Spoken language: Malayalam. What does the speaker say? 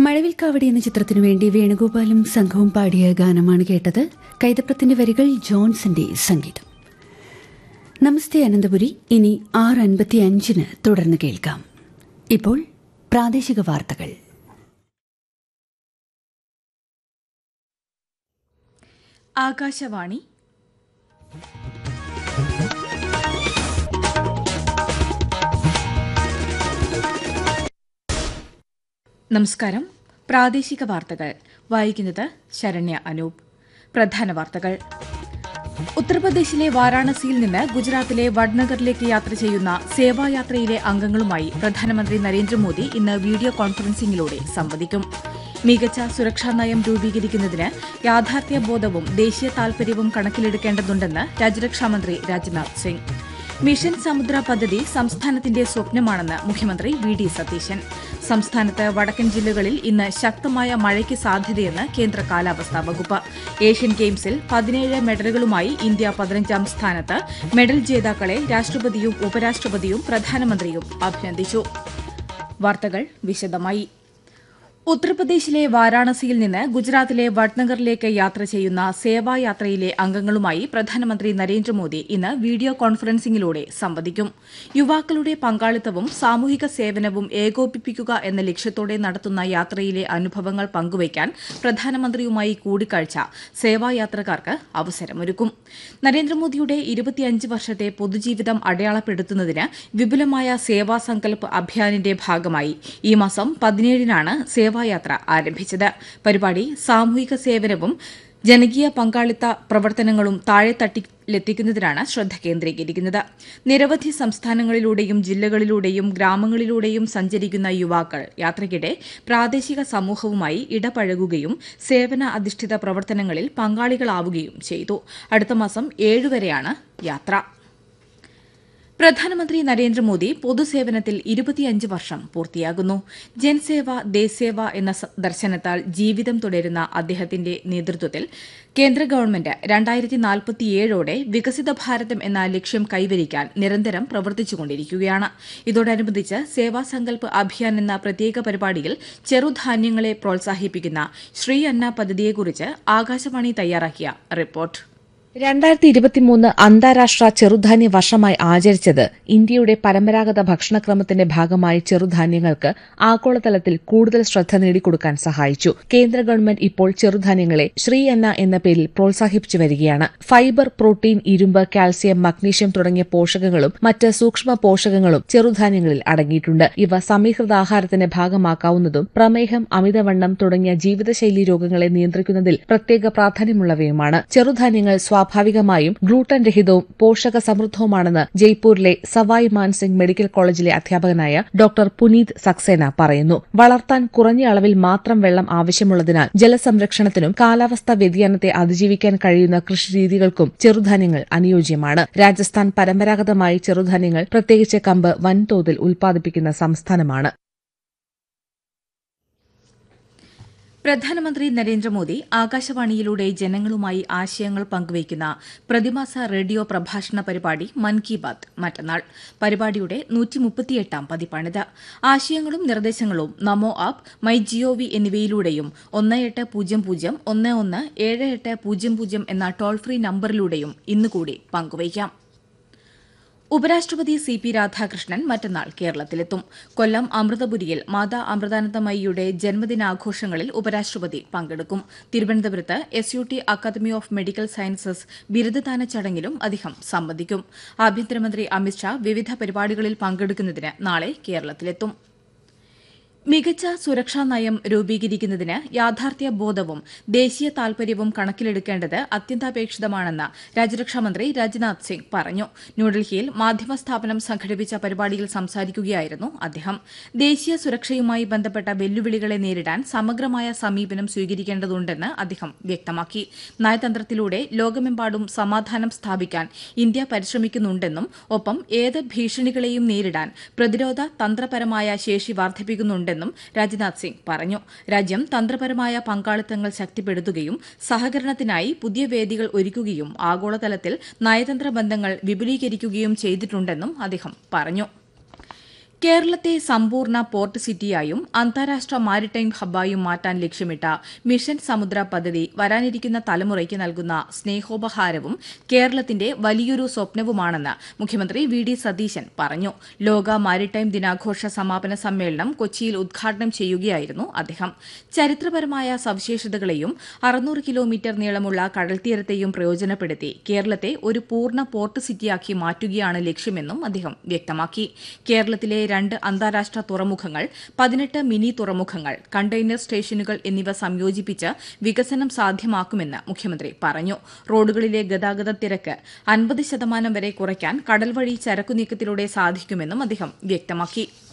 മഴവിൽക്കാവടി എന്ന ചിത്രത്തിനു വേണ്ടി വേണുഗോപാലും സംഘവും പാടിയ ഗാനമാണ് കേട്ടത് കൈതപ്രത്തിന്റെ വരികൾ ജോൺസന്റെ സംഗീതം നമസ്തേ അനന്തപുരി ഇനി ആറ് അൻപത്തി അഞ്ചിന് തുടർന്ന് കേൾക്കാം ഇപ്പോൾ പ്രാദേശിക വാർത്തകൾ ആകാശവാണി നമസ്കാരം പ്രാദേശിക വാർത്തകൾ വായിക്കുന്നത് ശരണ്യ അനൂപ് പ്രധാന വാർത്തകൾ ഉത്തർപ്രദേശിലെ വാരാണസിയിൽ നിന്ന് ഗുജറാത്തിലെ വഡ്നഗറിലേക്ക് യാത്ര ചെയ്യുന്ന സേവായാത്രയിലെ അംഗങ്ങളുമായി പ്രധാനമന്ത്രി നരേന്ദ്രമോദി ഇന്ന് വീഡിയോ കോൺഫറൻസിംഗിലൂടെ സംവദിക്കും മികച്ച സുരക്ഷാ നയം രൂപീകരിക്കുന്നതിന് യാഥാർത്ഥ്യബോധവും ദേശീയ താൽപര്യവും കണക്കിലെടുക്കേണ്ടതുണ്ടെന്ന് രാജ്യരക്ഷാമന്ത്രി രാജ്നാഥ് സിംഗ് മിഷൻ സമുദ്ര പദ്ധതി സംസ്ഥാനത്തിന്റെ സ്വപ്നമാണെന്ന് മുഖ്യമന്ത്രി വി ഡി സതീശൻ സംസ്ഥാനത്ത് വടക്കൻ ജില്ലകളിൽ ഇന്ന് ശക്തമായ മഴയ്ക്ക് സാധ്യതയെന്ന് കേന്ദ്ര കാലാവസ്ഥാ വകുപ്പ് ഏഷ്യൻ ഗെയിംസിൽ പതിനേഴ് മെഡലുകളുമായി ഇന്ത്യ പതിനഞ്ചാം സ്ഥാനത്ത് മെഡൽ ജേതാക്കളെ രാഷ്ട്രപതിയും ഉപരാഷ്ട്രപതിയും പ്രധാനമന്ത്രിയും അഭിനന്ദിച്ചു വാർത്തകൾ വിശദമായി ഉത്തർപ്രദേശിലെ വാരാണസിയിൽ നിന്ന് ഗുജറാത്തിലെ വഡ്നഗറിലേക്ക് യാത്ര ചെയ്യുന്ന സേവായാത്രയിലെ അംഗങ്ങളുമായി പ്രധാനമന്ത്രി നരേന്ദ്രമോദി ഇന്ന് വീഡിയോ കോൺഫറൻസിംഗിലൂടെ സംവദിക്കും യുവാക്കളുടെ പങ്കാളിത്തവും സാമൂഹിക സേവനവും ഏകോപിപ്പിക്കുക എന്ന ലക്ഷ്യത്തോടെ നടത്തുന്ന യാത്രയിലെ അനുഭവങ്ങൾ പങ്കുവയ്ക്കാൻ പ്രധാനമന്ത്രിയുമായി കൂടിക്കാഴ്ച സേവായാത്രക്കാർക്ക് അവസരമൊരുക്കും നരേന്ദ്രമോദിയുടെ ഇരുപത്തിയഞ്ച് വർഷത്തെ പൊതുജീവിതം അടയാളപ്പെടുത്തുന്നതിന് വിപുലമായ സേവാ സങ്കല്പ് അഭിയാനിന്റെ ഭാഗമായി ഈ മാസം പതിനേഴിനാണ് സേവായാത്ര ആരംഭിച്ചത് പരിപാടി സാമൂഹിക സേവനവും ജനകീയ പങ്കാളിത്ത പ്രവർത്തനങ്ങളും താഴെത്തട്ടിലെത്തിക്കുന്നതിനാണ് ശ്രദ്ധ കേന്ദ്രീകരിക്കുന്നത് നിരവധി സംസ്ഥാനങ്ങളിലൂടെയും ജില്ലകളിലൂടെയും ഗ്രാമങ്ങളിലൂടെയും സഞ്ചരിക്കുന്ന യുവാക്കൾ യാത്രയ്ക്കിടെ പ്രാദേശിക സമൂഹവുമായി ഇടപഴകുകയും സേവന അധിഷ്ഠിത പ്രവർത്തനങ്ങളിൽ പങ്കാളികളാവുകയും ചെയ്തു അടുത്ത മാസം ഏഴുവരെയാണ് യാത്ര പ്രധാനമന്ത്രി നരേന്ദ്രമോദി പൊതുസേവനത്തിൽ ഇരുപത്തിയഞ്ച് വർഷം പൂർത്തിയാകുന്നു ജൻസേവ ദേശസേവ എന്ന ദർശനത്താൽ ജീവിതം തുടരുന്ന അദ്ദേഹത്തിന്റെ നേതൃത്വത്തിൽ കേന്ദ്ര ഗവൺമെന്റ് രണ്ടായിരത്തി നാൽപ്പത്തിയേഴോടെ വികസിത ഭാരതം എന്ന ലക്ഷ്യം കൈവരിക്കാൻ നിരന്തരം പ്രവർത്തിച്ചുകൊണ്ടിരിക്കുകയാണ് ഇതോടനുബന്ധിച്ച് സേവാസങ്കൽപ് അഭിയാൻ എന്ന പ്രത്യേക പരിപാടിയിൽ ചെറുധാന്യങ്ങളെ പ്രോത്സാഹിപ്പിക്കുന്ന ശ്രീ അന്ന പദ്ധതിയെക്കുറിച്ച് ആകാശവാണി തയ്യാറാക്കിയ റിപ്പോർട്ട് രണ്ടായിരത്തി ഇരുപത്തിമൂന്ന് അന്താരാഷ്ട്ര ചെറുധാന്യ വർഷമായി ആചരിച്ചത് ഇന്ത്യയുടെ പരമ്പരാഗത ഭക്ഷണക്രമത്തിന്റെ ഭാഗമായി ചെറുധാന്യങ്ങൾക്ക് ആഗോളതലത്തിൽ കൂടുതൽ ശ്രദ്ധ നേടിക്കൊടുക്കാൻ സഹായിച്ചു കേന്ദ്ര ഗവൺമെന്റ് ഇപ്പോൾ ചെറുധാന്യങ്ങളെ ശ്രീ അന്ന എന്ന പേരിൽ പ്രോത്സാഹിപ്പിച്ചു വരികയാണ് ഫൈബർ പ്രോട്ടീൻ ഇരുമ്പ് കാൽസ്യം മഗ്നീഷ്യം തുടങ്ങിയ പോഷകങ്ങളും മറ്റ് സൂക്ഷ്മ പോഷകങ്ങളും ചെറുധാന്യങ്ങളിൽ അടങ്ങിയിട്ടുണ്ട് ഇവ സമീകൃത ആഹാരത്തിന്റെ ഭാഗമാക്കാവുന്നതും പ്രമേഹം അമിതവണ്ണം തുടങ്ങിയ ജീവിതശൈലി രോഗങ്ങളെ നിയന്ത്രിക്കുന്നതിൽ പ്രത്യേക പ്രാധാന്യമുള്ളവയുമാണ് ചെറുധാന്യങ്ങൾ സ്വാഭാവികമായും ഗ്ലൂട്ടൻ രഹിതവും പോഷക സമൃദ്ധവുമാണെന്ന് ജയ്പൂരിലെ സവായ് മാൻസിംഗ് മെഡിക്കൽ കോളേജിലെ അധ്യാപകനായ ഡോക്ടർ പുനീത് സക്സേന പറയുന്നു വളർത്താൻ കുറഞ്ഞ അളവിൽ മാത്രം വെള്ളം ആവശ്യമുള്ളതിനാൽ ജലസംരക്ഷണത്തിനും കാലാവസ്ഥാ വ്യതിയാനത്തെ അതിജീവിക്കാൻ കഴിയുന്ന കൃഷിരീതികൾക്കും ചെറുധാന്യങ്ങൾ അനുയോജ്യമാണ് രാജസ്ഥാൻ പരമ്പരാഗതമായി ചെറുധാന്യങ്ങൾ പ്രത്യേകിച്ച് കമ്പ് വൻതോതിൽ ഉൽപ്പാദിപ്പിക്കുന്ന സംസ്ഥാനമാണ് പ്രധാനമന്ത്രി നരേന്ദ്രമോദി ആകാശവാണിയിലൂടെ ജനങ്ങളുമായി ആശയങ്ങൾ പങ്കുവയ്ക്കുന്ന പ്രതിമാസ റേഡിയോ പ്രഭാഷണ പരിപാടി മൻ കി ബാത് മറ്റന്നാൾ പരിപാടിയുടെ നൂറ്റിമുപ്പത്തിയെട്ടാം പതിപ്പാണിത് ആശയങ്ങളും നിർദ്ദേശങ്ങളും നമോ ആപ്പ് മൈ ജിഒവി എന്നിവയിലൂടെയും ഒന്ന് എട്ട് പൂജ്യം പൂജ്യം ഒന്ന് ഒന്ന് ഏഴ് എട്ട് പൂജ്യം പൂജ്യം എന്ന ടോൾ ഫ്രീ നമ്പറിലൂടെയും ഇന്നുകൂടി പങ്കുവയ്ക്കാം ഉപരാഷ്ട്രപതി സി പി രാധാകൃഷ്ണൻ മറ്റന്നാൾ കേരളത്തിലെത്തും കൊല്ലം അമൃതപുരിയിൽ മാതാ അമൃതാനന്ദമയിയുടെ ജന്മദിനാഘോഷങ്ങളിൽ ഉപരാഷ്ട്രപതി പങ്കെടുക്കും തിരുവനന്തപുരത്ത് S U T academy of medical sciences ബിരുദദാന ചടങ്ങിലും അദ്ദേഹം സംബന്ധിക്കും ആഭ്യന്തരമന്ത്രി അമിത്ഷാ വിവിധ പരിപാടികളിൽ പങ്കെടുക്കുന്നതിന് നാളെ കേരളത്തിലെത്തും മികച്ച സുരക്ഷാ നയം രൂപീകരിക്കുന്നതിന് യാഥാർത്ഥ്യ ബോധവും ദേശീയ താൽപര്യവും കണക്കിലെടുക്കേണ്ടത് അത്യന്താപേക്ഷിതമാണെന്ന് രാജ്യരക്ഷാമന്ത്രി രാജ്നാഥ് സിംഗ് പറഞ്ഞു ന്യൂഡൽഹിയിൽ മാധ്യമ സ്ഥാപനം സംഘടിപ്പിച്ച പരിപാടിയിൽ സംസാരിക്കുകയായിരുന്നു അദ്ദേഹം ദേശീയ സുരക്ഷയുമായി ബന്ധപ്പെട്ട വെല്ലുവിളികളെ നേരിടാൻ സമഗ്രമായ സമീപനം സ്വീകരിക്കേണ്ടതുണ്ടെന്ന് അദ്ദേഹം വ്യക്തമാക്കി നയതന്ത്രത്തിലൂടെ ലോകമെമ്പാടും സമാധാനം സ്ഥാപിക്കാൻ ഇന്ത്യ പരിശ്രമിക്കുന്നുണ്ടെന്നും ഒപ്പം ഏത് ഭീഷണികളെയും നേരിടാൻ പ്രതിരോധ തന്ത്രപരമായ ശേഷി വർദ്ധിപ്പിക്കുന്നുണ്ടെന്നും രാജ്നാഥ് സിംഗ് പറഞ്ഞു രാജ്യം തന്ത്രപരമായ പങ്കാളിത്തങ്ങൾ ശക്തിപ്പെടുത്തുകയും സഹകരണത്തിനായി പുതിയ വേദികൾ ഒരുക്കുകയും ആഗോളതലത്തിൽ നയതന്ത്ര ബന്ധങ്ങൾ വിപുലീകരിക്കുകയും ചെയ്തിട്ടുണ്ടെന്നും അദ്ദേഹം പറഞ്ഞു കേരളത്തെ സമ്പൂർണ്ണ പോർട്ട് സിറ്റിയായും അന്താരാഷ്ട്ര മാരിടൈം ഹബ്ബായും മാറ്റാൻ ലക്ഷ്യമിട്ട മിഷൻ സമുദ്ര പദ്ധതി വരാനിരിക്കുന്ന തലമുറയ്ക്ക് നൽകുന്ന സ്നേഹോപഹാരവും കേരളത്തിന്റെ വലിയൊരു സ്വപ്നവുമാണെന്ന് മുഖ്യമന്ത്രി വി ഡി സതീശൻ പറഞ്ഞു ലോക മാരിടൈം ദിനാഘോഷ സമാപന സമ്മേളനം കൊച്ചിയിൽ ഉദ്ഘാടനം ചെയ്യുകയായിരുന്നു അദ്ദേഹം ചരിത്രപരമായ സവിശേഷതകളെയും അറുന്നൂറ് കിലോമീറ്റർ നീളമുള്ള കടൽത്തീരത്തെയും പ്രയോജനപ്പെടുത്തി കേരളത്തെ ഒരു പൂർണ്ണ പോർട്ട് സിറ്റിയാക്കി മാറ്റുകയാണ് ലക്ഷ്യമെന്നും അദ്ദേഹം വ്യക്തമാക്കി കേരളത്തിലെ രണ്ട് അന്താരാഷ്ട്ര തുറമുഖങ്ങൾ പതിനെട്ട് മിനി തുറമുഖങ്ങൾ കണ്ടെയ്നർ സ്റ്റേഷനുകൾ എന്നിവ സംയോജിപ്പിച്ച് വികസനം സാധ്യമാക്കുമെന്ന് മുഖ്യമന്ത്രി പറഞ്ഞു റോഡുകളിലെ ഗതാഗത തിരക്ക് അൻപത് ശതമാനം വരെ കുറയ്ക്കാൻ കടൽ വഴി ചരക്കു നീക്കത്തിലൂടെ സാധിക്കുമെന്നും അദ്ദേഹം വ്യക്തമാക്കി